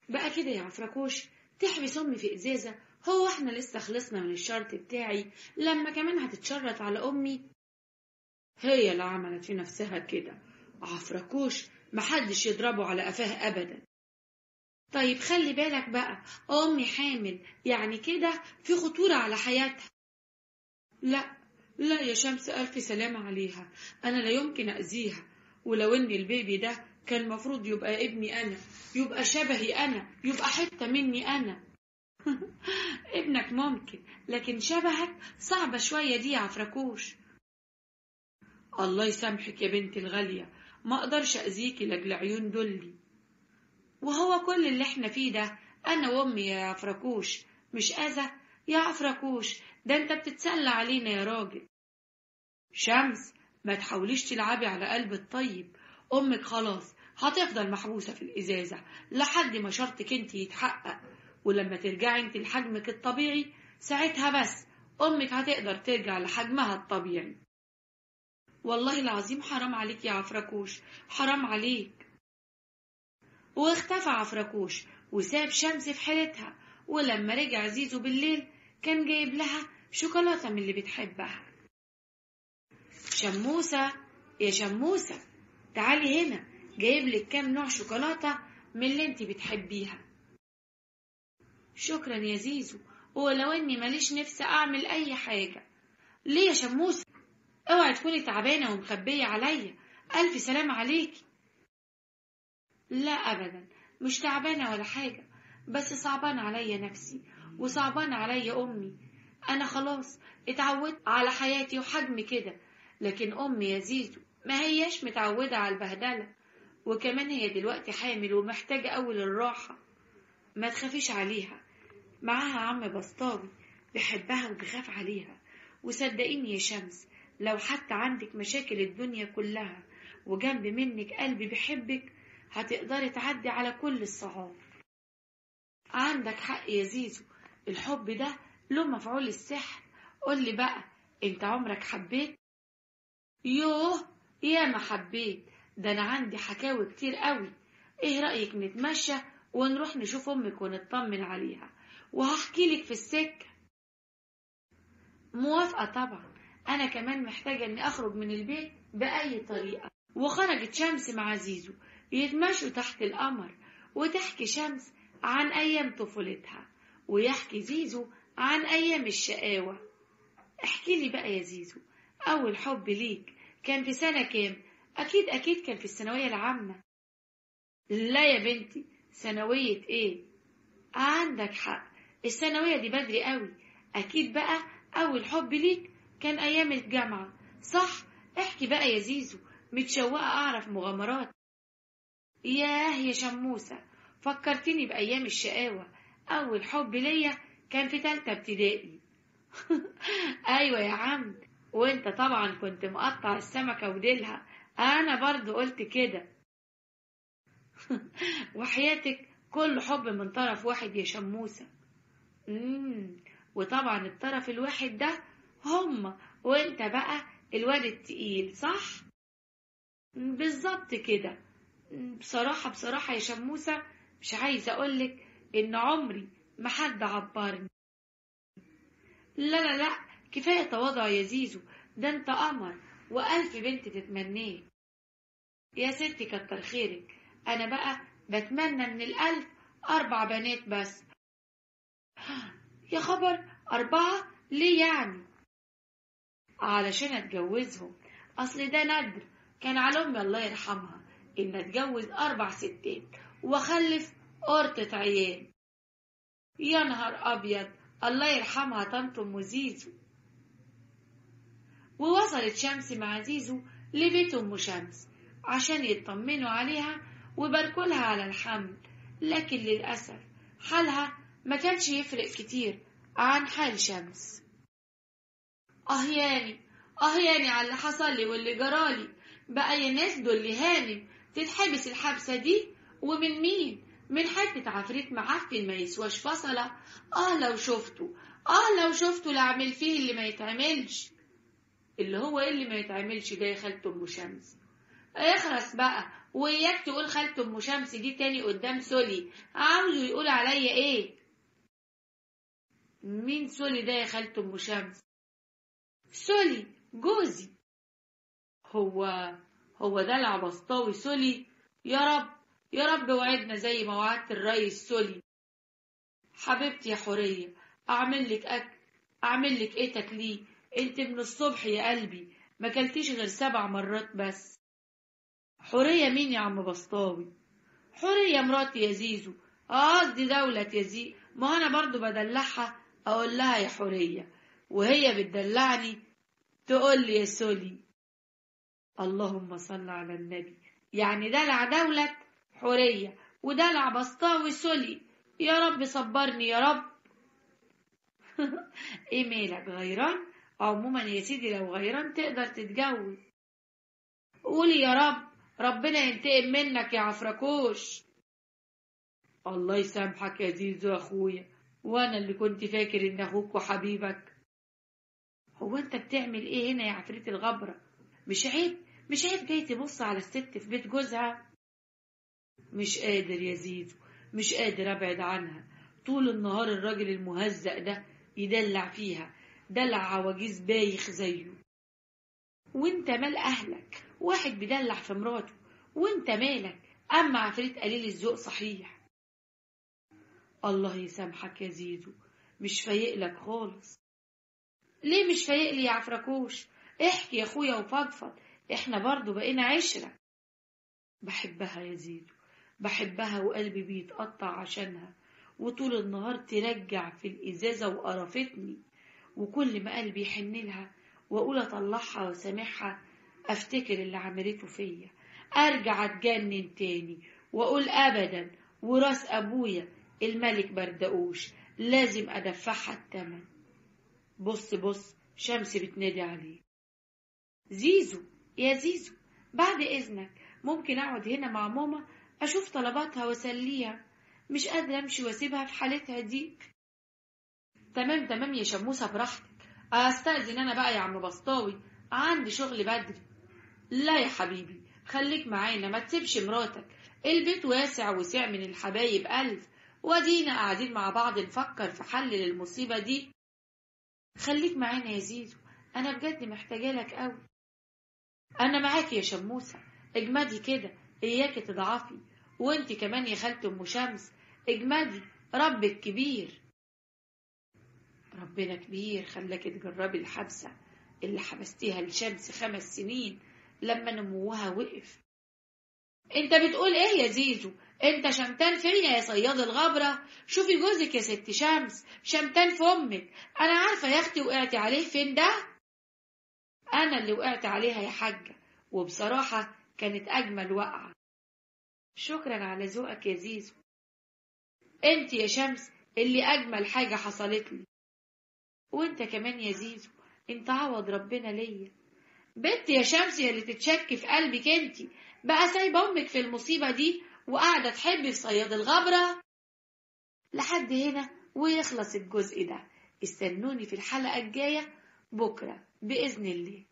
بقى كده يا عفركوش تحبس أمي في إزازة هو احنا لسه خلصنا من الشرط بتاعي لما كمان هتتشرط على أمي هي اللي عملت في نفسها كده عفركوش محدش يضربه على قفاه أبدا طيب خلي بالك بقى أمي حامل يعني كده في خطورة على حياتها لا لا يا شمس ألف سلامة عليها أنا لا يمكن أذيها ولو إن البيبي ده كان المفروض يبقى ابني أنا يبقى شبهي أنا يبقى حتة مني أنا ابنك ممكن لكن شبهك صعبة شوية دي يا عفركوش الله يسامحك يا بنتي الغالية ما أقدرش أذيكي لأجل عيون دلي وهو كل اللي احنا فيه ده أنا وأمي يا عفركوش مش أذى يا عفركوش ده أنت بتتسلى علينا يا راجل شمس ما تحاوليش تلعبي على قلب الطيب أمك خلاص هتفضل محبوسة في الإزازة لحد ما شرطك انت يتحقق ولما ترجعي انت لحجمك الطبيعي ساعتها بس أمك هتقدر ترجع لحجمها الطبيعي والله العظيم حرام عليك يا عفركوش حرام عليك واختفى عفركوش وساب شمس في حالتها ولما رجع زيزو بالليل كان جايب لها شوكولاتة من اللي بتحبها شموسة يا شموسة تعالي هنا جايب لك كام نوع شوكولاتة من اللي انت بتحبيها شكرا يا زيزو ولو اني ماليش نفس اعمل اي حاجة ليه يا شموسة اوعي تكوني تعبانة ومخبية عليا الف سلام عليكي لا ابدا مش تعبانة ولا حاجة بس صعبان عليا نفسي وصعبان عليا امي انا خلاص اتعودت على حياتي وحجمي كده لكن امي يا زيزو ما هياش متعودة على البهدلة وكمان هي دلوقتي حامل ومحتاجة أول الراحة ما تخافيش عليها معاها عم بسطاوي بيحبها وبيخاف عليها وصدقيني يا شمس لو حتى عندك مشاكل الدنيا كلها وجنب منك قلبي بيحبك هتقدري تعدي على كل الصعاب عندك حق يا زيزو الحب ده له مفعول السحر قولي بقى انت عمرك حبيت يوه يا ما حبيت ده انا عندي حكاوي كتير قوي ايه رأيك نتمشى ونروح نشوف امك ونطمن عليها وهحكي لك في السكة موافقة طبعا انا كمان محتاجة اني اخرج من البيت بأي طريقة وخرجت شمس مع زيزو يتمشوا تحت القمر وتحكي شمس عن ايام طفولتها ويحكي زيزو عن ايام الشقاوة احكي لي بقى يا زيزو اول حب ليك كان في سنة كام أكيد أكيد كان في الثانوية العامة لا يا بنتي ثانوية إيه عندك حق الثانوية دي بدري قوي أكيد بقى أول حب ليك كان أيام الجامعة صح احكي بقى يا زيزو متشوقة أعرف مغامرات ياه يا شموسة فكرتني بأيام الشقاوة أول حب ليا كان في تالتة ابتدائي أيوة يا عم وانت طبعا كنت مقطع السمكة وديلها انا برضو قلت كده وحياتك كل حب من طرف واحد يا شموسة مم. وطبعا الطرف الواحد ده هم وانت بقى الواد التقيل صح بالظبط كده بصراحة بصراحة يا شموسة مش عايزة اقولك ان عمري ما حد عبرني لا لا لا كفاية تواضع يا زيزو ده انت قمر وألف بنت تتمنيه يا ستي كتر خيرك أنا بقى بتمنى من الألف أربع بنات بس يا خبر أربعة ليه يعني علشان أتجوزهم أصل ده ندر كان على أمي الله يرحمها إن أتجوز أربع ستات وأخلف قرطة عيال يا نهار أبيض الله يرحمها طنط أم زيزو ووصلت شمس مع زيزو لبيت أم شمس عشان يطمنوا عليها ويباركوا لها على الحمل لكن للأسف حالها ما كانش يفرق كتير عن حال شمس آه ياني آه ياني على اللي حصل لي واللي جرالي بقى يا ناس دول اللي هانم تتحبس الحبسة دي ومن مين؟ من حتة عفريت معفن ما يسواش فصلة آه لو شفته آه لو شفته لأعمل فيه اللي ما يتعملش اللي هو ايه اللي ما يتعملش ده يا خالة ام شمس اخرس بقى وإياك تقول خالته أم شمس دي تاني قدام سولي عاوزه يقول عليا إيه مين سولي ده يا خالته أم شمس سولي جوزي هو هو ده العبسطاوي سولي يا رب يا رب وعدنا زي ما وعدت الريس سولي حبيبتي يا حورية أعمل لك أكل أعمل لك إيه تكليه أنت من الصبح يا قلبي ما كلتيش غير سبع مرات بس حورية مين يا عم بسطاوي حورية مراتي يا زيزو قصدي دولة يا زي ما أنا برضو بدلعها أقول لها يا حورية وهي بتدلعني تقول لي يا سولي اللهم صل على النبي يعني دلع دولة حورية ودلع بسطاوي سولي يا رب صبرني يا رب ايه مالك غيران عموما يا سيدي لو غيران تقدر تتجوز قولي يا رب ربنا ينتقم منك يا عفركوش الله يسامحك يا زيزو يا اخويا وانا اللي كنت فاكر ان اخوك وحبيبك هو انت بتعمل ايه هنا يا عفريت الغبرة مش عيب مش عيب جاي تبص على الست في بيت جوزها مش قادر يا زيزو مش قادر ابعد عنها طول النهار الراجل المهزأ ده يدلع فيها دلع عواجيز بايخ زيه وانت مال اهلك واحد بيدلع في مراته وانت مالك اما عفريت قليل الذوق صحيح الله يسامحك يا زيزو مش فايق لك خالص ليه مش فايق لي يا عفركوش احكي يا اخويا وفضفض احنا برضو بقينا عشرة بحبها يا زيزو بحبها وقلبي بيتقطع عشانها وطول النهار ترجع في الإزازة وقرفتني وكل ما قلبي يحن لها وأقول أطلعها وسامحها أفتكر اللي عملته فيا أرجع أتجنن تاني وأقول أبدا وراس أبويا الملك بردقوش لازم أدفعها التمن بص بص شمس بتنادي عليه زيزو يا زيزو بعد إذنك ممكن أقعد هنا مع ماما أشوف طلباتها وأسليها مش قادرة أمشي وأسيبها في حالتها دي تمام تمام يا شموسة براحتك أستأذن أنا بقى يا عم بسطاوي عندي شغل بدري لا يا حبيبي خليك معانا ما تسيبش مراتك البيت واسع وسع من الحبايب ألف ودينا قاعدين مع بعض نفكر في حل للمصيبة دي خليك معانا يا زيزو أنا بجد محتاجة لك أوي أنا معاك يا شموسة اجمدي كده إياكي تضعفي وانت كمان يا خالة أم شمس اجمدي ربك كبير ربنا كبير خلاكي تجربي الحبسة اللي حبستيها لشمس خمس سنين لما نموها وقف انت بتقول ايه يا زيزو انت شمتان فيا يا صياد الغبرة شوفي جوزك يا ست شمس شمتان في امك انا عارفة يا اختي وقعتي عليه فين ده انا اللي وقعت عليها يا حاجة وبصراحة كانت اجمل وقعة شكرا على ذوقك يا زيزو انت يا شمس اللي اجمل حاجة حصلت لي وانت كمان يا زيزو انت عوض ربنا ليا بنت يا شمس يا اللي تتشك في قلبك انت بقى سايبه امك في المصيبه دي وقاعده تحبي في صياد الغبره لحد هنا ويخلص الجزء ده استنوني في الحلقه الجايه بكره باذن الله